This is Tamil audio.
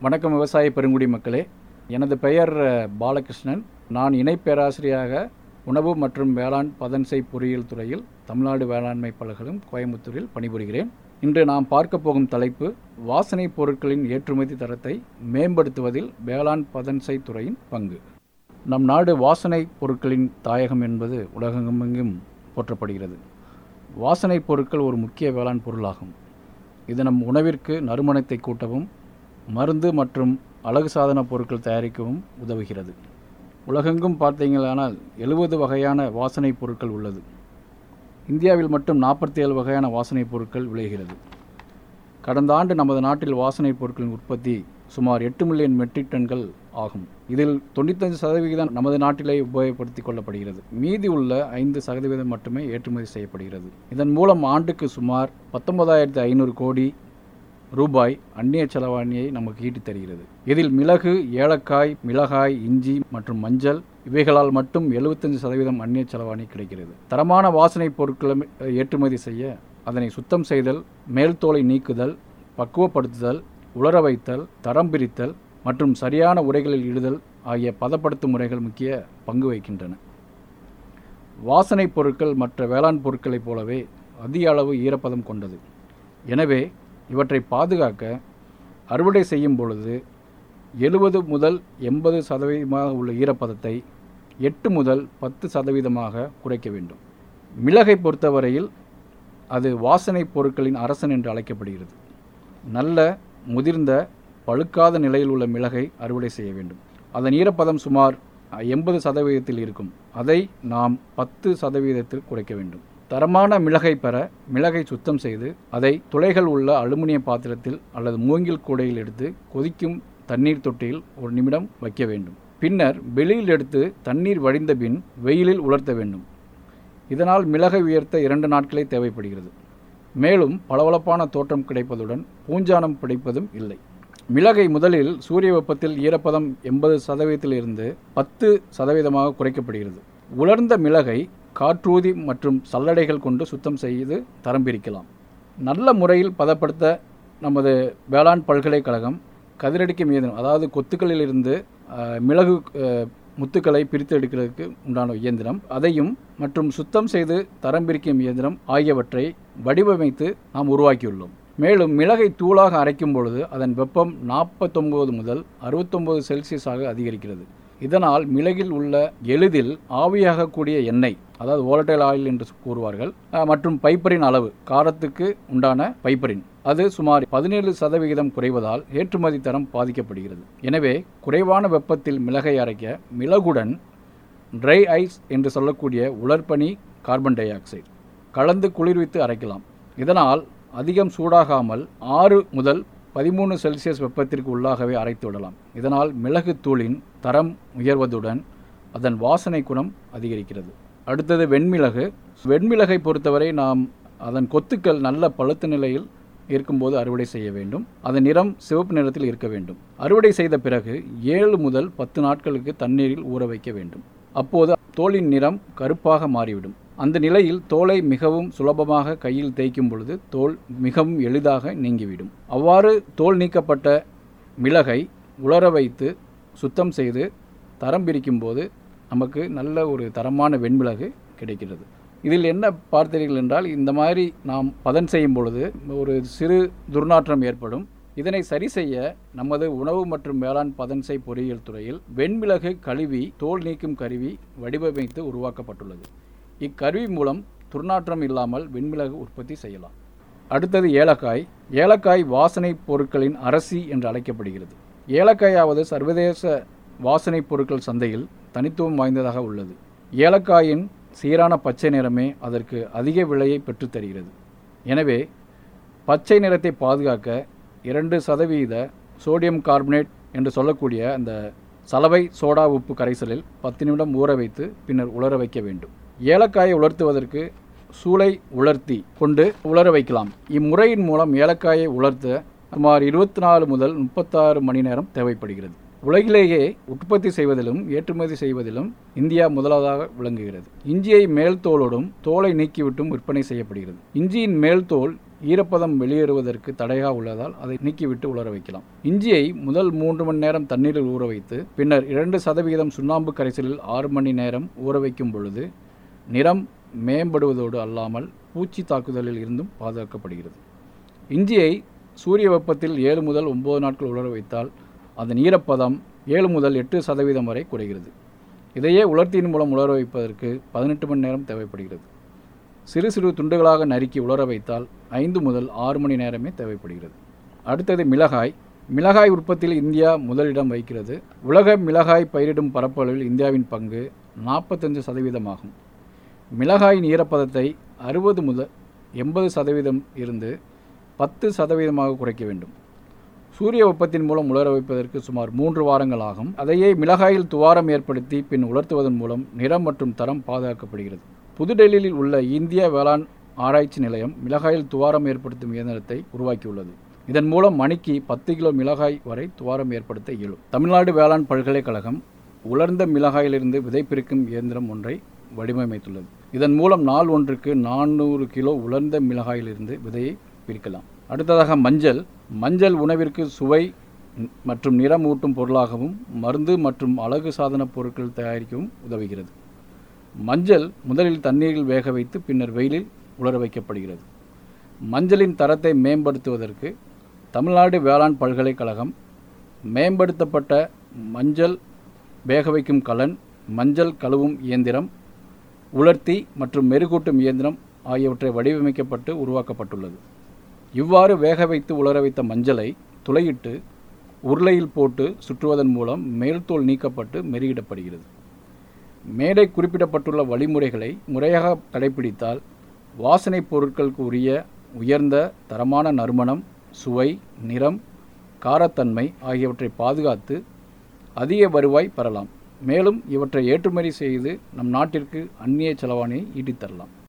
வணக்கம் விவசாய பெருங்குடி மக்களே எனது பெயர் அஹ், பாலகிருஷ்ணன் நான் இணை பேராசிரியராக உணவு மற்றும் வேளாண் பதன்செய் பொறியியல் துறையில் தமிழ்நாடு வேளாண்மை பல்கலம் கோயம்புத்தூரில் பணிபுரிகிறேன் இன்று நாம் பார்க்க போகும் தலைப்பு வாசனை பொருட்களின் ஏற்றுமதி தரத்தை மேம்படுத்துவதில் வேளாண் பதன்செய் துறையின் பங்கு நம் நாடு வாசனை பொருட்களின் தாயகம் என்பது உலகமெங்கும் போற்றப்படுகிறது வாசனை பொருட்கள் ஒரு முக்கிய வேளாண் பொருளாகும் இது நம் உணவிற்கு நறுமணத்தை கூட்டவும் மருந்து மற்றும் அழகு சாதன பொருட்கள் தயாரிக்கவும் உதவுகிறது உலகெங்கும் பார்த்தீங்களானால் எழுபது வகையான வாசனை பொருட்கள் உள்ளது இந்தியாவில் மட்டும் நாற்பத்தி ஏழு வகையான வாசனை பொருட்கள் விளைகிறது கடந்த ஆண்டு நமது நாட்டில் வாசனை பொருட்களின் உற்பத்தி சுமார் எட்டு மில்லியன் மெட்ரிக் டன்கள் ஆகும் இதில் தொண்ணூத்தஞ்சு சதவிகிதம் நமது நாட்டிலே உபயோகப்படுத்திக் கொள்ளப்படுகிறது மீதி உள்ள ஐந்து சதவீதம் மட்டுமே ஏற்றுமதி செய்யப்படுகிறது இதன் மூலம் ஆண்டுக்கு சுமார் பத்தொன்பதாயிரத்தி ஐநூறு கோடி ரூபாய் அந்நிய செலவாணியை நமக்கு ஈட்டித் தருகிறது இதில் மிளகு ஏலக்காய் மிளகாய் இஞ்சி மற்றும் மஞ்சள் இவைகளால் மட்டும் 75% சதவீதம் அந்நிய செலவாணி கிடைக்கிறது தரமான வாசனை பொருட்களை ஏற்றுமதி செய்ய அதனை சுத்தம் செய்தல் மேல் தோலை நீக்குதல் பக்குவப்படுத்துதல் உலர வைத்தல் தரம் பிரித்தல் மற்றும் சரியான உரைகளில் இடுதல் ஆகிய பதப்படுத்தும் முறைகள் முக்கிய பங்கு வகிக்கின்றன வாசனை பொருட்கள் மற்ற வேளாண் பொருட்களைப் போலவே அதிக அளவு ஈரப்பதம் கொண்டது எனவே இவற்றை பாதுகாக்க அறுவடை செய்யும் பொழுது எழுபது முதல் எண்பது சதவீதமாக உள்ள ஈரப்பதத்தை எட்டு முதல் பத்து சதவீதமாக குறைக்க வேண்டும் மிளகை பொறுத்தவரையில் அது வாசனை பொருட்களின் அரசன் என்று அழைக்கப்படுகிறது நல்ல முதிர்ந்த பழுக்காத நிலையில் உள்ள மிளகை அறுவடை செய்ய வேண்டும் அதன் ஈரப்பதம் சுமார் எண்பது சதவீதத்தில் இருக்கும் அதை நாம் பத்து சதவீதத்தில் குறைக்க வேண்டும் தரமான மிளகை பெற மிளகை சுத்தம் செய்து அதை துளைகள் உள்ள அலுமினிய பாத்திரத்தில் அல்லது மூங்கில் கூடையில் எடுத்து கொதிக்கும் தண்ணீர் தொட்டியில் ஒரு நிமிடம் வைக்க வேண்டும் பின்னர் வெளியில் எடுத்து தண்ணீர் வடிந்த பின் வெயிலில் உலர்த்த வேண்டும் இதனால் மிளகை உயர்த்த இரண்டு நாட்களே தேவைப்படுகிறது மேலும் பளபளப்பான தோற்றம் கிடைப்பதுடன் பூஞ்சானம் பிடிப்பதும் இல்லை மிளகை முதலில் சூரிய வெப்பத்தில் ஈரப்பதம் எண்பது சதவீதத்திலிருந்து பத்து சதவீதமாக குறைக்கப்படுகிறது உலர்ந்த மிளகை காற்றூதி மற்றும் சல்லடைகள் கொண்டு சுத்தம் செய்து தரம் பிரிக்கலாம் நல்ல முறையில் பதப்படுத்த நமது வேளாண் பல்கலைக்கழகம் கதிரடிக்கும் இயந்திரம் அதாவது கொத்துக்களிலிருந்து அஹ், மிளகு அஹ், முத்துக்களை பிரித்து எடுக்கிறதுக்கு உண்டான இயந்திரம் அதையும் மற்றும் சுத்தம் செய்து தரம் பிரிக்கும் இயந்திரம் ஆகியவற்றை வடிவமைத்து நாம் உருவாக்கியுள்ளோம் மேலும் மிளகை தூளாக அரைக்கும் பொழுது அதன் வெப்பம் நாற்பத்தொம்பது முதல் அறுபத்தொம்பது செல்சியஸாக அதிகரிக்கிறது இதனால் மிளகில் உள்ள எளிதில் ஆவியாகக்கூடிய எண்ணெய் அதாவது volatile ஆயில் என்று கூறுவார்கள் அஹ், மற்றும் பைப்பரின் அளவு காரத்துக்கு உண்டான பைப்பரின் அது சுமார் பதினேழு சதவிகிதம் குறைவதால் ஏற்றுமதி தரம் பாதிக்கப்படுகிறது எனவே குறைவான வெப்பத்தில் மிளகை அரைக்க மிளகுடன் ட்ரை ஐஸ் என்று சொல்லக்கூடிய உலர்பனி கார்பன் டை ஆக்சைடு கலந்து குளிர்வித்து அரைக்கலாம் இதனால் அதிகம் சூடாகாமல் ஆறு முதல் பதிமூணு செல்சியஸ் வெப்பத்திற்கு உள்ளாகவே அரைத்து விடலாம் இதனால் மிளகு தூளின் தரம் உயர்வதுடன் அதன் வாசனை குணம் அதிகரிக்கிறது அடுத்தது வெண்மிளகு வெண்மிளகை பொறுத்தவரை நாம் அதன் கொத்துக்கள் நல்ல பழுத்த நிலையில் இருக்கும்போது அறுவடை செய்ய வேண்டும் அதன் நிறம் சிவப்பு நிறத்தில் இருக்க வேண்டும் அறுவடை செய்த பிறகு ஏழு முதல் பத்து நாட்களுக்கு தண்ணீரில் ஊற வைக்க வேண்டும் அப்போது தோலின் நிறம் கருப்பாக மாறிவிடும் அந்த நிலையில் தோலை மிகவும் சுலபமாக கையில் தேய்க்கும் பொழுது தோல் மிகவும் எளிதாக நீங்கிவிடும் அவ்வாறு தோல் நீக்கப்பட்ட மிளகை உலர வைத்து சுத்தம் செய்து தரம் பிரிக்கும் போது நமக்கு நல்ல ஒரு தரமான வெண்மிளகு கிடைக்கிறது இதில் என்ன பார்த்தீர்கள் என்றால் இந்த மாதிரி நாம் பதன் செய்யும் பொழுது ஒரு சிறு துர்நாற்றம் ஏற்படும் இதனை சரி செய்ய நமது உணவு மற்றும் வேளாண் பதன்செய் பொறியியல் துறையில் வெண்மிளகு கழுவி தோல் நீக்கும் கருவி வடிவமைத்து உருவாக்கப்பட்டுள்ளது இக்கருவி மூலம் துர்நாற்றம் இல்லாமல் வெண்மிளகு உற்பத்தி செய்யலாம் அடுத்தது ஏலக்காய் ஏலக்காய் வாசனை பொருட்களின் அரசி என்று அழைக்கப்படுகிறது ஏலக்காயாவது சர்வதேச வாசனை பொருட்கள் சந்தையில் தனித்துவம் வாய்ந்ததாக உள்ளது ஏலக்காயின் சீரான பச்சை நிறமே அதற்கு அதிக விலையை பெற்றுத் தருகிறது எனவே பச்சை நிறத்தை பாதுகாக்க இரண்டு சதவீத சோடியம் கார்பனேட் என்று சொல்லக்கூடிய அந்த சலவை சோடா உப்பு கரைசலில் பத்து நிமிடம் ஊற வைத்து பின்னர் உலர வைக்க வேண்டும் ஏலக்காயை உலர்த்துவதற்கு சூளை உலர்த்தி கொண்டு உலர வைக்கலாம் இம்முறையின் மூலம் ஏலக்காயை உலர்த்த சுமார் இருபத்தி நாலு முதல் முப்பத்தாறு மணி நேரம் தேவைப்படுகிறது உலகிலேயே உற்பத்தி செய்வதிலும் ஏற்றுமதி செய்வதிலும் இந்தியா முதலாவதாக விளங்குகிறது இஞ்சியை மேல் தோலோடும் தோலை நீக்கிவிட்டும் விற்பனை செய்யப்படுகிறது இஞ்சியின் மேல் தோல் ஈரப்பதம் வெளியேறுவதற்கு தடையாக உள்ளதால் அதை நீக்கிவிட்டு உலர வைக்கலாம் இஞ்சியை முதல் மூன்று மணி நேரம் தண்ணீரில் ஊற வைத்து பின்னர் இரண்டு சதவிகிதம் சுண்ணாம்பு கரைசலில் ஆறு மணி நேரம் ஊற வைக்கும் பொழுது நிறம் மேம்படுவதோடு அல்லாமல் பூச்சி தாக்குதலில் இருந்தும் பாதுகாக்கப்படுகிறது இஞ்சியை சூரிய வெப்பத்தில் ஏழு முதல் ஒம்பது நாட்கள் உலர வைத்தால் அதன் ஈரப்பதம் ஏழு முதல் எட்டு சதவீதம் வரை குறைகிறது இதையே உலர்த்தியின் மூலம் உலர வைப்பதற்கு பதினெட்டு மணி நேரம் தேவைப்படுகிறது சிறு சிறு துண்டுகளாக நறுக்கி உலர வைத்தால் ஐந்து முதல் ஆறு மணி நேரமே தேவைப்படுகிறது அடுத்தது மிளகாய் மிளகாய் உற்பத்தியில் இந்தியா முதலிடம் வகிக்கிறது உலக மிளகாய் பயிரிடும் பரப்பளவில் இந்தியாவின் பங்கு நாற்பத்தஞ்சு சதவீதமாகும் மிளகாயின் ஈரப்பதத்தை அறுபது முதல் எண்பது சதவீதம் இருந்து பத்து சதவீதமாக குறைக்க வேண்டும் சூரிய வெப்பத்தின் மூலம் உலர வைப்பதற்கு சுமார் மூன்று வாரங்கள் ஆகும் அதையே மிளகாயில் துவாரம் ஏற்படுத்தி பின் உலர்த்துவதன் மூலம் நிறம் மற்றும் தரம் பாதுகாக்கப்படுகிறது புதுடெல்லியில் உள்ள இந்திய வேளாண் ஆராய்ச்சி நிலையம் மிளகாயில் துவாரம் ஏற்படுத்தும் இயந்திரத்தை உருவாக்கியுள்ளது இதன் மூலம் மணிக்கு பத்து கிலோ மிளகாய் வரை துவாரம் ஏற்படுத்த இயலும் தமிழ்நாடு வேளாண் பல்கலைக்கழகம் உலர்ந்த மிளகாயிலிருந்து விதை பிரிக்கும் இயந்திரம் ஒன்றை வடிவமைத்துள்ளது இதன் மூலம் நாள் ஒன்றுக்கு நானூறு கிலோ உலர்ந்த மிளகாயிலிருந்து விதையை பிரிக்கலாம் அடுத்ததாக மஞ்சள் மஞ்சள் உணவிற்கு சுவை மற்றும் நிறம் ஊட்டும் பொருளாகவும் மருந்து மற்றும் அழகு சாதன பொருட்கள் தயாரிக்கவும் உதவுகிறது மஞ்சள் முதலில் தண்ணீரில் வேக வைத்து பின்னர் வெயிலில் உலர வைக்கப்படுகிறது மஞ்சளின் தரத்தை மேம்படுத்துவதற்கு தமிழ்நாடு வேளாண் பல்கலைக்கழகம் மேம்படுத்தப்பட்ட மஞ்சள் வேக வைக்கும் கலன் மஞ்சள் கழுவும் இயந்திரம் உலர்த்தி மற்றும் மெருகூட்டும் இயந்திரம் ஆகியவற்றை வடிவமைக்கப்பட்டு உருவாக்கப்பட்டுள்ளது இவ்வாறு வேக வைத்து உலர வைத்த மஞ்சளை துளையிட்டு உருளையில் போட்டு சுற்றுவதன் மூலம் மேல்தோல் நீக்கப்பட்டு மெருகிடப்படுகிறது மேடை குறிப்பிடப்பட்டுள்ள வழிமுறைகளை முறையாக கடைபிடித்தால் வாசனைப் பொருட்களுக்கு உரிய உயர்ந்த தரமான நறுமணம் சுவை நிறம் காரத்தன்மை ஆகியவற்றை பாதுகாத்து அதிக வருவாய் பெறலாம் மேலும் இவற்றை ஏற்றுமதி செய்து நம் நாட்டிற்கு அந்நிய செலவாணியை ஈட்டித்தரலாம்